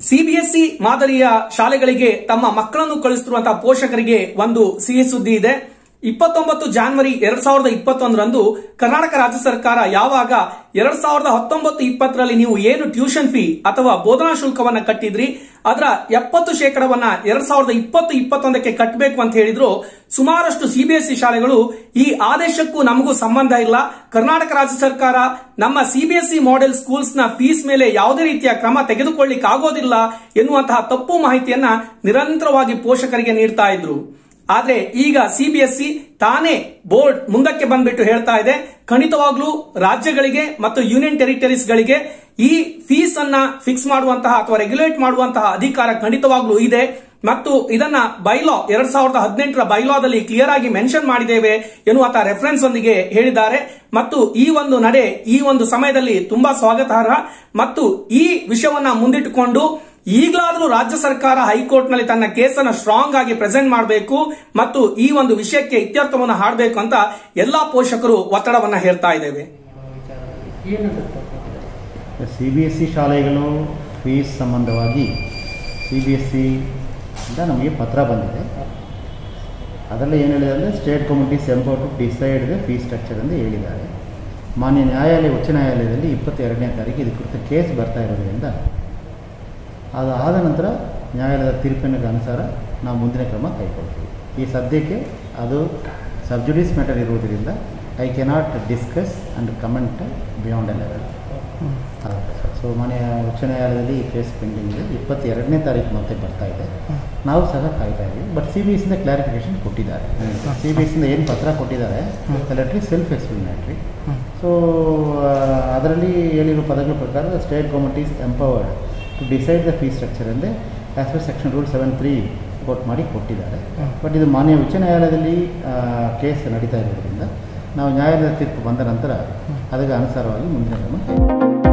CBSE ಮಾದರಿಯ ಶಾಲೆಗಳಿಗೆ ತಮ್ಮ ಮಕ್ಕಳನ್ನು ಕಳಿಸುತ್ತಿರುವಂತಹ ಪೋಷಕರಿಗೆ ಒಂದು ಸಿಹಿ ಸುದ್ದಿ ಇದೆ ಇಪ್ಪತ್ತೊಂಬತ್ತು ಜಾನ್ವರಿ ಎರಡ್ ಸಾವಿರದ ಇಪ್ಪತ್ತೊಂದರಂದು ಕರ್ನಾಟಕ ರಾಜ್ಯ ಸರ್ಕಾರ ಯಾವಾಗ ಎರಡ್ ಸಾವಿರದ ಹತ್ತೊಂಬತ್ತು ಇಪ್ಪತ್ತರಲ್ಲಿ ನೀವು ಏನು ಟ್ಯೂಷನ್ ಫೀ ಅಥವಾ ಬೋಧನಾ ಶುಲ್ಕವನ್ನ ಕಟ್ಟಿದ್ರಿ ಅದರ ಎಪ್ಪತ್ತು ಶೇಕಡವನ್ನ ಎರಡ್ ಸಾವಿರದ ಇಪ್ಪತ್ತು ಇಪ್ಪತ್ತೊಂದಕ್ಕೆ ಕಟ್ಟಬೇಕು ಅಂತ ಹೇಳಿದ್ರು ಸುಮಾರಷ್ಟು ಸಿಬಿಎಸ್ಇ ಶಾಲೆಗಳು ಈ ಆದೇಶಕ್ಕೂ ನಮಗೂ ಸಂಬಂಧ ಇಲ್ಲ ಕರ್ನಾಟಕ ರಾಜ್ಯ ಸರ್ಕಾರ ನಮ್ಮ ಸಿಬಿಎಸ್ಇ ಮಾಡೆಲ್ ಸ್ಕೂಲ್ಸ್ ನ ಫೀಸ್ ಮೇಲೆ ಯಾವುದೇ ರೀತಿಯ ಕ್ರಮ ತೆಗೆದುಕೊಳ್ಳಿಕ್ ಆಗೋದಿಲ್ಲ ಎನ್ನುವಂತಹ ತಪ್ಪು ಮಾಹಿತಿಯನ್ನ ನಿರಂತರವಾಗಿ ಪೋಷಕರಿಗೆ ನೀಡ್ತಾ ಇದ್ರು ಆದ್ರೆ ಈಗ ಸಿಬಿಎಸ್ಇ ತಾನೇ ಬೋರ್ಡ್ ಮುಂದಕ್ಕೆ ಬಂದ್ಬಿಟ್ಟು ಹೇಳ್ತಾ ಇದೆ ಖಂಡಿತವಾಗ್ಲೂ ರಾಜ್ಯಗಳಿಗೆ ಮತ್ತು ಯೂನಿಯನ್ ಟೆರಿಟರೀಸ್ ಗಳಿಗೆ ಈ ಫೀಸ್ ಅನ್ನ ಫಿಕ್ಸ್ ಮಾಡುವಂತಹ ಅಥವಾ ರೆಗ್ಯುಲೇಟ್ ಮಾಡುವಂತಹ ಅಧಿಕಾರ ಖಂಡಿತವಾಗ್ಲೂ ಇದೆ ಮತ್ತು ಇದನ್ನ ಬೈಲಾ ಎರಡ್ ಸಾವಿರದ ಹದಿನೆಂಟರ ಬೈಲಾದಲ್ಲಿ ಕ್ಲಿಯರ್ ಆಗಿ ಮೆನ್ಷನ್ ಮಾಡಿದ್ದೇವೆ ಎನ್ನುವಂತಹ ರೆಫರೆನ್ಸ್ ಒಂದಿಗೆ ಹೇಳಿದ್ದಾರೆ ಮತ್ತು ಈ ಒಂದು ನಡೆ ಈ ಒಂದು ಸಮಯದಲ್ಲಿ ತುಂಬಾ ಸ್ವಾಗತಾರ್ಹ ಮತ್ತು ಈ ವಿಷಯವನ್ನ ಮುಂದಿಟ್ಟುಕೊಂಡು ಈಗಲಾದರೂ ರಾಜ್ಯ ಸರ್ಕಾರ ಹೈಕೋರ್ಟ್ ನಲ್ಲಿ ತನ್ನ ಕೇಸನ್ನು ಸ್ಟ್ರಾಂಗ್ ಆಗಿ ಪ್ರೆಸೆಂಟ್ ಮಾಡಬೇಕು ಮತ್ತು ಈ ಒಂದು ವಿಷಯಕ್ಕೆ ಇತ್ಯರ್ಥವನ್ನು ಹಾಡಬೇಕು ಅಂತ ಎಲ್ಲಾ ಪೋಷಕರು ಒತ್ತಡವನ್ನ ಹೇರ್ತಾ ಇದ್ದೇವೆ ಸಿ ಬಿ ಎಸ್ ಸಿ ಶಾಲೆಗಳು ಫೀಸ್ ಸಂಬಂಧವಾಗಿ ಸಿ ಬಿ ಎಸ್ ಸಿ ಇಂದ ನಮಗೆ ಪತ್ರ ಬಂದಿದೆ ಅದರಲ್ಲಿ ಏನು ಹೇಳಿದೆ ಅಂದರೆ state committees empower to decide the fees structure ಎಂದು ಹೇಳಿದ್ದಾರೆ ಮಾನ್ಯ ನ್ಯಾಯಾಲಯ ಉಚ್ಚ ನ್ಯಾಯಾಲಯದಲ್ಲಿ ಇಪ್ಪತ್ತೆರಡನೇ ತಾರೀಕು ಇದಕ್ಕೆ ಕುರಿತ ಕೇಸ್ ಬರ್ತಾ ಇರೋದ್ರಿಂದ ಅದು ಆದ ನಂತರ ನ್ಯಾಯಾಲಯದ ತೀರ್ಪಿನ ಅನುಸಾರ ನಾವು ಮುಂದಿನ ಕ್ರಮ ಕೈಗೊಳ್ತೀವಿ ಈ ಸದ್ಯಕ್ಕೆ ಅದು ಸಬ್ಜುಡಿಸ್ ಮ್ಯಾಟರ್ ಇರುವುದರಿಂದ I cannot discuss and comment beyond a level so ಮಾನ್ಯ ಉಚ್ಚ ನ್ಯಾಯಾಲಯದಲ್ಲಿ ಈ ಕೇಸ್ ಪೆಂಡಿಂಗ್ ಇದೆ ಇಪ್ಪತ್ತೆರಡನೇ ತಾರೀಕು ಮತ್ತೆ ಬರ್ತಾ ಇದೆ ನಾವು ಸಹ ಕಾಯ್ತಾ ಇದ್ದೀವಿ ಬಟ್ ಸಿ ಬಿ ಎಸ್ಸಿಂದ ಕ್ಲಾರಿಫಿಕೇಶನ್ ಕೊಟ್ಟಿದ್ದಾರೆ ಸಿ ಬಿ ಎಸ್ಸಿಂದ ಏನು ಪತ್ರ ಕೊಟ್ಟಿದ್ದಾರೆ ಲೆಟ್ರಿ ಸೆಲ್ಫ್ ಎಕ್ಸ್ಪ್ಲನೇಟ್ರಿ ಸೊ ಅದರಲ್ಲಿ ಹೇಳಿರೋ ಪದಗಳ ಪ್ರಕಾರ state government is empowered to decide the fee structure ಎಂದೇ as per section rule seven three quote ಮಾಡಿ ಕೊಟ್ಟಿದ್ದಾರೆ ಬಟ್ ಇದು ಮಾನ್ಯ ಉಚ್ಚ ನ್ಯಾಯಾಲಯದಲ್ಲಿ ಕೇಸ್ ನಡೀತಾ ಇರೋದ್ರಿಂದ ನಾವು ನ್ಯಾಯಾಲಯದ ತೀರ್ಪು ಬಂದ ನಂತರ ಅದಕ್ಕೆ ಅನುಸಾರವಾಗಿ ಮುಂದಿನ ಕ್ರಮ ಕೈಗೊಳ್ತೀವಿ.